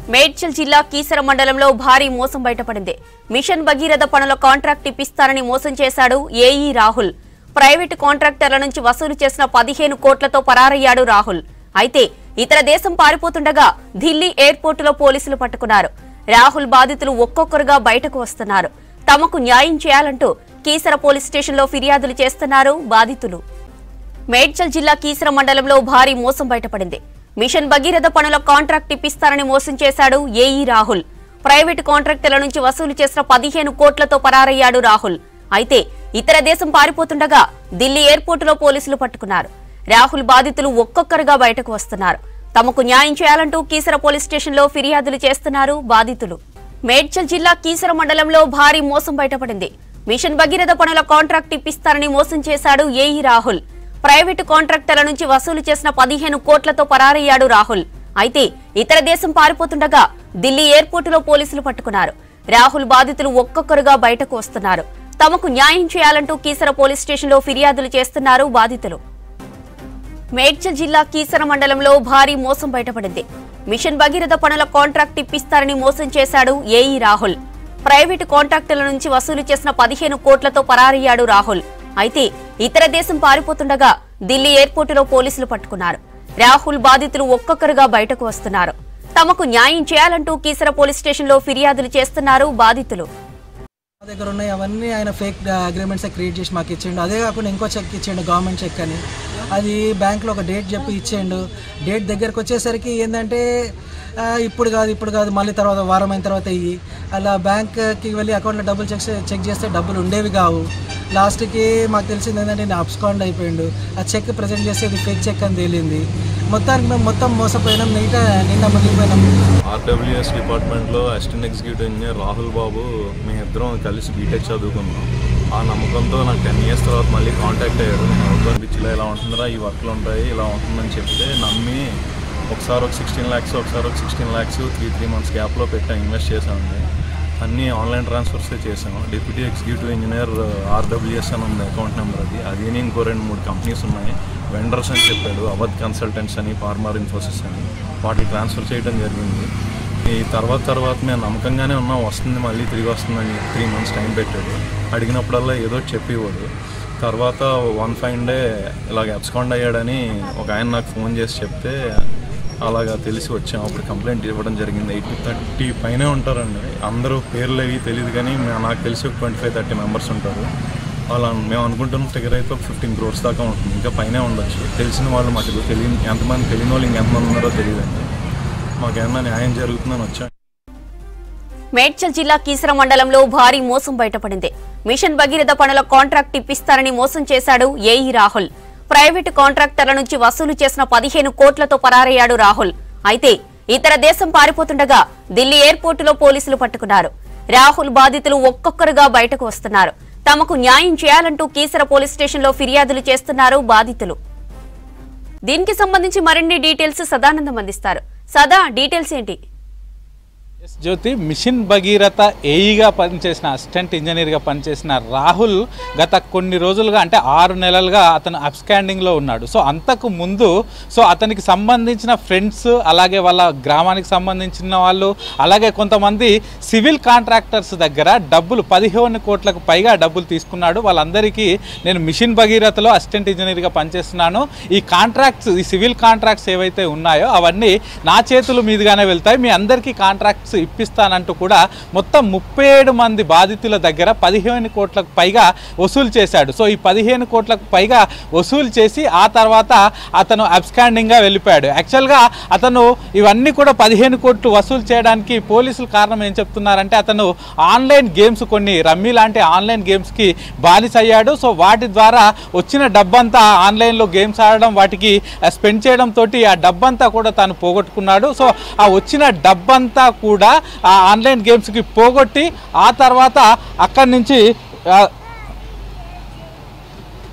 మేడ్చల్ జిల్లా కీసర మండలంలో భారీ మోసం బయటపడింది మిషన్ భగీరథ పనుల కాంట్రాక్ట్ ఇప్పిస్తానని మోసం చేశాడు ఏఈ రాహుల్ ప్రైవేటు కాంట్రాక్టర్ల నుంచి వసూలు చేసిన పదిహేను కోట్లతో పరారయ్యాడు రాహుల్ అయితే ఇతర దేశం పారిపోతుండగా ఢిల్లీ ఎయిర్పోర్టులో పోలీసులు పట్టుకున్నారు రాహుల్ బాధితులు ఒక్కొక్కరుగా బయటకు వస్తున్నారు తమకు న్యాయం చేయాలంటూ కీసర పోలీస్ స్టేషన్లో ఫిర్యాదులు చేస్తున్నారు బాధితులు మేడ్చల్ జిల్లా కీసర మండలంలో భారీ మోసం బయటపడింది మిషన్ భగీరథ పనుల కాంట్రాక్ట్ ఇప్పిస్తారని మోసం చేశాడు ఏఈ రాహుల్ ప్రైవేటు కాంట్రాక్టర్ల నుంచి వసూలు చేసిన పదిహేను కోట్లతో పరారయ్యాడు రాహుల్ అయితే ఇతర దేశం పారిపోతుండగా ఢిల్లీ ఎయిర్పోర్టులో పోలీసులు పట్టుకున్నారు రాహుల్ బాధితులు ఒక్కొక్కరుగా బయటకు వస్తున్నారు తమకు న్యాయం చేయాలంటూ కీసర పోలీస్ స్టేషన్లో ఫిర్యాదులు చేస్తున్నారు బాధితులు మేడ్చల్ జిల్లా కీసర మండలంలో భారీ మోసం బయటపడింది మిషన్ భగీరథ పనుల కాంట్రాక్ట్ ఇప్పిస్తారని మోసం చేశాడు ఏఈ రాహుల్ ప్రైవేటు కాంట్రాక్టర్ల నుంచి వసూలు చేసిన పదిహేను కోట్లతో పరారయ్యాడు రాహుల్ అయితే ఇతర దేశం పారిపోతుండగా ఢిల్లీ ఎయిర్పోర్టులో పోలీసులు పట్టుకున్నారు రాహుల్ బాధితులు ఒక్కొక్కరుగా బయటకు వస్తున్నారు తమకు న్యాయం చేయాలంటూ కీసర పోలీస్ స్టేషన్లో ఫిర్యాదులు చేస్తున్నారు బాధితులు మేడ్చల్ జిల్లా కీసర మండలంలో భారీ మోసం బయటపడింది మిషన్ భగీరథ పనుల కాంట్రాక్ట్ ఇప్పిస్తారని మోసం చేశాడు ఏఈ రాహుల్ ప్రైవేటు కాంట్రాక్టుల నుంచి వసూలు చేసిన పదిహేను కోట్లతో పరారయ్యాడు రాహుల్ అయితే ఇతర దేశం పారిపోతుండగా ఢిల్లీ ఎయిర్పోర్టులో పోలీసులు పట్టుకున్నారు రాహుల్ బాధితులు ఒక్కొక్కరుగా బయటకు వస్తున్నారు తమకు న్యాయం చేయాలంటూ కీసర పోలీస్ స్టేషన్లో ఫిర్యాదులు చేస్తున్నారు బాధితులు మా దగ్గర ఉన్నాయి అవన్నీ ఆయన ఫేక్ అగ్రిమెంట్స్ క్రియేట్ చేసి మాకు ఇచ్చిండు అదే కాకుండా ఇంకో చెక్ ఇచ్చిండు గవర్నమెంట్ చెక్ అని అది బ్యాంక్లో ఒక డేట్ చెప్పి ఇచ్చిండు డేట్ దగ్గరకు వచ్చేసరికి ఏంటంటే ఆ, ఇప్పుడు కాదు ఇప్పుడు కాదు మళ్ళీ తర్వాత వారం అయిన తర్వాత ఇయ్యి అలా బ్యాంక్కి వెళ్ళి అకౌంట్లో డబ్బులు చెక్ చెక్ చేస్తే డబ్బులు ఉండేవి కావు లాస్ట్కి మాకు తెలిసింది ఏంటంటే నేను అబ్స్కాండ్ అయిపోయిండు ఆ చెక్ ప్రజెంట్ చేస్తే ఇది ఫేక్ చెక్ అని తేలింది మొత్తానికి మేము మొత్తం మోసపోయినాం నిండా నిండా మునిగిపోయినాం ఆర్డబ్ల్యూఎస్ డిపార్ట్మెంట్లో assistant executive engineer Rahul Babu మేమిద్దరం కలిసి బీటెక్ చదువుకున్నాం ఆ నమ్మకంతో నాకు టెన్ ఇయర్స్ తర్వాత మళ్ళీ కాంటాక్ట్ అయ్యాడు నేను అవుతాను పిచ్చిలో ఇలా ఉంటుందిరా ఈ వర్క్లు ఉంటాయి ఇలా ఉంటుందని చెప్తే నమ్మి ఒకసారి ఒక సిక్స్టీన్ ల్యాక్స్ ఒకసారి ఒక sixteen lakhs three three months గ్యాప్లో పెట్టాను ఇన్వెస్ట్ చేశాను అన్నీ ఆన్లైన్ ట్రాన్స్ఫర్సే చేసాము డిప్యూటీ ఎగ్జిక్యూటివ్ ఇంజనీర్ ఆర్డబ్ల్యూఎస్ అని ఉంది అకౌంట్ నెంబర్ అది అది ఇంకో రెండు మూడు కంపెనీస్ ఉన్నాయి వెండర్స్ అని చెప్పాడు అవధ్ కన్సల్టెంట్స్ అని ఫార్మర్ ఇన్ఫోసిస్ అని వాటిని ట్రాన్స్ఫర్ చేయడం జరిగింది ఈ తర్వాత తర్వాత మేము నమ్మకంగానే ఉన్నాం వస్తుంది మళ్ళీ తిరిగి వస్తుందని త్రీ మంత్స్ టైం పెట్టాడు అడిగినప్పుడల్లా ఏదో ఒకటి చెప్పేవాడు తర్వాత వన్ ఫైవ్ డే ఇలాగ అబ్స్కాండ్ అయ్యాడని ఒక ఆయన నాకు ఫోన్ చేసి చెప్తే అలాగా తెలిసి వచ్చాం అప్పుడు కంప్లైంట్ ఇవ్వడం జరిగింది ఎయిటీ థర్టీ పైనే ఉంటారండి అందరూ పేర్లు అవి తెలియదు కానీ మే- నాకు తెలిసి ఒక ట్వంటీ ఫైవ్ థర్టీ మెంబర్స్ ఉంటారు వాళ్ళ మేము అనుకుంటున్న ఫిగర్ అయితే ఒక ఫిఫ్టీన్ క్రోర్స్ దాకా ఉంటుంది ఇంకా పైనే ఉండొచ్చు తెలిసిన వాళ్ళు మటుకు తెలియని ఎంతమంది తెలియని వాళ్ళు ఇంకెంతమంది ఉన్నారో తెలియదండి మాకేమన్నా న్యాయం జరుగుతుందని వచ్చాం మేడ్చల్ జిల్లా కీసర మండలంలో భారీ మోసం బయటపడింది మిషన్ భగీరథ పనుల కాంట్రాక్ట్ ఇప్పిస్తారని మోసం చేశాడు ఏఈ రాహుల్ ప్రైవేటు కాంట్రాక్టర్ల నుంచి వసూలు చేసిన పదిహేను కోట్లతో పరారయ్యాడు రాహుల్ అయితే ఇతర దేశం పారిపోతుండగా ఢిల్లీ ఎయిర్పోర్టులో పోలీసులు పట్టుకున్నారు రాహుల్ బాధితులు ఒక్కొక్కరుగా బయటకు వస్తున్నారు తమకు న్యాయం చేయాలంటూ కీసర పోలీస్ స్టేషన్లో ఫిర్యాదులు చేస్తున్నారు బాధితులు దీనికి సంబంధించి మరిన్ని డీటెయిల్స్ సదానందం అందిస్తారు సదా డీటెయిల్స్ ఏంటి ఎస్ జ్యోతి మిషన్ భగీరథ ఏఈగా పనిచేసిన అసిస్టెంట్ ఇంజనీర్గా పనిచేసిన రాహుల్ గత కొన్ని రోజులుగా అంటే ఆరు నెలలుగా అతను అప్స్కాండింగ్లో ఉన్నాడు సో అంతకు ముందు సో అతనికి సంబంధించిన ఫ్రెండ్స్ అలాగే వాళ్ళ గ్రామానికి సంబంధించిన వాళ్ళు అలాగే కొంతమంది సివిల్ కాంట్రాక్టర్స్ దగ్గర డబ్బులు పదిహేను కోట్లకు పైగా డబ్బులు తీసుకున్నాడు వాళ్ళందరికీ నేను మిషన్ భగీరథలో అసిస్టెంట్ ఇంజనీర్గా పనిచేస్తున్నాను ఈ కాంట్రాక్ట్స్ ఈ సివిల్ కాంట్రాక్ట్స్ ఏవైతే ఉన్నాయో అవన్నీ నా చేతుల మీదుగానే వెళ్తాయి మీ అందరికీ కాంట్రాక్ట్స్ ఇప్పిస్తానంటూ కూడా మొత్తం ముప్పై ఏడు మంది బాధితుల దగ్గర పదిహేను కోట్లకు పైగా వసూలు చేశాడు సో ఈ పదిహేను కోట్లకు పైగా వసూలు చేసి ఆ తర్వాత అతను అబ్స్కాండింగ్గా వెళ్ళిపోయాడు యాక్చువల్గా అతను ఇవన్నీ కూడా పదిహేను కోట్లు వసూలు చేయడానికి పోలీసులు కారణం ఏం చెప్తున్నారంటే అతను ఆన్లైన్ గేమ్స్ కొన్ని రమ్మీ లాంటి ఆన్లైన్ గేమ్స్కి బానిస అయ్యాడు సో వాటి ద్వారా వచ్చిన డబ్బంతా ఆన్లైన్లో గేమ్స్ ఆడడం వాటికి స్పెండ్ చేయడం తోటి ఆ డబ్బంతా కూడా తాను పోగొట్టుకున్నాడు సో ఆ వచ్చిన డబ్బంతా కూడా ఆ ఆన్లైన్ గేమ్స్కి పోగొట్టి ఆ తర్వాత అక్కడి నుంచి ఆ,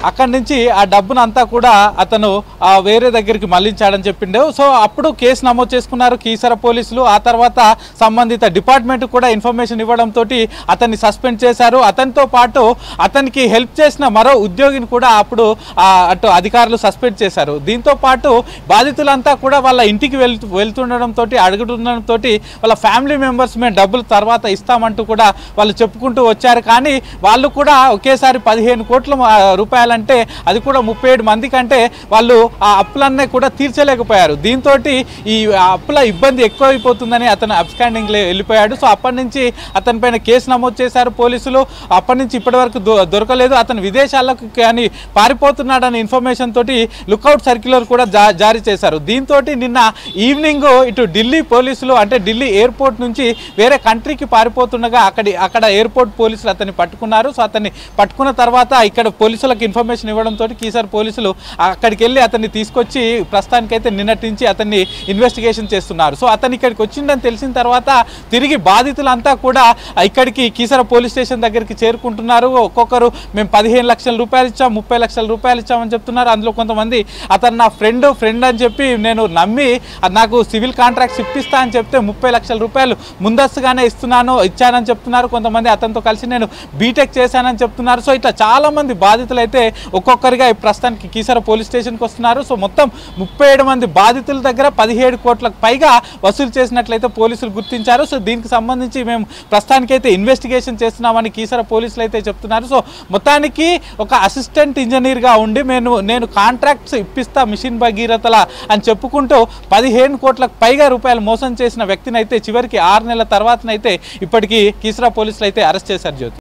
అక్కడి నుంచి ఆ డబ్బును అంతా కూడా అతను ఆ, వేరే దగ్గరికి మళ్లించాడని చెప్పిండు సో అప్పుడు కేసు నమోదు చేసుకున్నారు కీసర పోలీసులు ఆ తర్వాత సంబంధిత డిపార్ట్మెంట్ కూడా ఇన్ఫర్మేషన్ ఇవ్వడంతో అతన్ని సస్పెండ్ చేశారు అతనితో పాటు అతనికి హెల్ప్ చేసిన మరో ఉద్యోగిని కూడా అప్పుడు ఆ, అటు అధికారులు సస్పెండ్ చేశారు దీంతో పాటు బాధితులంతా కూడా వాళ్ళ ఇంటికి వెళ్తూ వెళ్తుండడంతో అడుగుతుండడంతో వాళ్ళ ఫ్యామిలీ మెంబర్స్ మేము డబ్బులు తర్వాత ఇస్తామంటూ కూడా వాళ్ళు చెప్పుకుంటూ వచ్చారు కానీ వాళ్ళు కూడా ఒకేసారి పదిహేను కోట్ల ఆ, రూపాయలంటే అది కూడా ముప్పై ఏడు మంది కంటే వాళ్ళు ఆ అప్పులన్నీ కూడా తీర్చలేకపోయారు దీంతో ఈ అప్పుల ఇబ్బంది ఎక్కువైపోతుందని అతను అబ్స్కాండింగ్ వెళ్ళిపోయాడు సో అప్పటి నుంచి అతని పైన కేసు నమోదు చేశారు పోలీసులు అప్పటి నుంచి ఇప్పటి వరకు దొ- దొరకలేదు అతను విదేశాలకు కానీ పారిపోతున్నాడనే ఇన్ఫర్మేషన్ తోటి లుకౌట్ సర్క్యులర్ కూడా జా- జారీ చేశారు దీంతో నిన్న ఈవినింగ్ ఇటు ఢిల్లీ పోలీసులు అంటే ఢిల్లీ ఎయిర్పోర్ట్ నుంచి వేరే కంట్రీకి పారిపోతుండగా అక్కడి అక్కడ ఎయిర్పోర్ట్ పోలీసులు అతన్ని పట్టుకున్నారు సో అతన్ని పట్టుకున్న తర్వాత ఇక్కడ పోలీసులకు ఇన్ఫర్మేషన్ ఇవ్వడంతో కీసర్ పోలీసులు అక్కడికి వెళ్ళి అతన్ని తీసుకొచ్చి ప్రస్తుతానికైతే నిన్నటి నుంచి అతన్ని ఇన్వెస్టిగేషన్ చేస్తున్నారు సో అతను ఇక్కడికి వచ్చిందని తెలిసిన తర్వాత తిరిగి బాధితులంతా కూడా ఇక్కడికి కీసర పోలీస్ స్టేషన్ దగ్గరికి చేరుకుంటున్నారు ఒక్కొక్కరు మేము పదిహేను లక్షల రూపాయలు ఇచ్చాం ముప్పై లక్షల రూపాయలు ఇచ్చామని చెప్తున్నారు అందులో కొంతమంది అతను నా ఫ్రెండ్ ఫ్రెండ్ అని చెప్పి నేను నమ్మి అది నాకు సివిల్ కాంట్రాక్ట్స్ ఇప్పిస్తా అని చెప్తే ముప్పై లక్షల రూపాయలు ముందస్తుగానే ఇస్తున్నాను ఇచ్చానని చెప్తున్నారు కొంతమంది అతనితో కలిసి నేను బీటెక్ చేశానని చెప్తున్నారు సో ఇట్లా చాలా మంది బాధితులు అయితే ఒక్కొక్కరిగా ఈ ప్రస్తుతానికి కీసర పోలీస్ స్టేషన్కి వస్తున్నారు సో మొత్తం ముప్పై ఏడు మంది బాధితుల దగ్గర పదిహేడు కోట్లకు పైగా వసూలు చేసినట్లయితే పోలీసులు గుర్తించారు సో దీనికి సంబంధించి మేము ప్రస్తుతానికైతే ఇన్వెస్టిగేషన్ చేస్తున్నామని కీసర పోలీసులు అయితే చెప్తున్నారు సో మొత్తానికి ఒక అసిస్టెంట్ ఇంజనీర్గా ఉండి నేను నేను కాంట్రాక్ట్స్ ఇప్పిస్తా మిషన్ భగీరథల అని చెప్పుకుంటూ పదిహేను కోట్లకు పైగా రూపాయలు మోసం చేసిన వ్యక్తిని అయితే చివరికి ఆరు నెలల తర్వాతనైతే ఇప్పటికీ కీసరా పోలీసులు అయితే అరెస్ట్ చేశారు జ్యోతి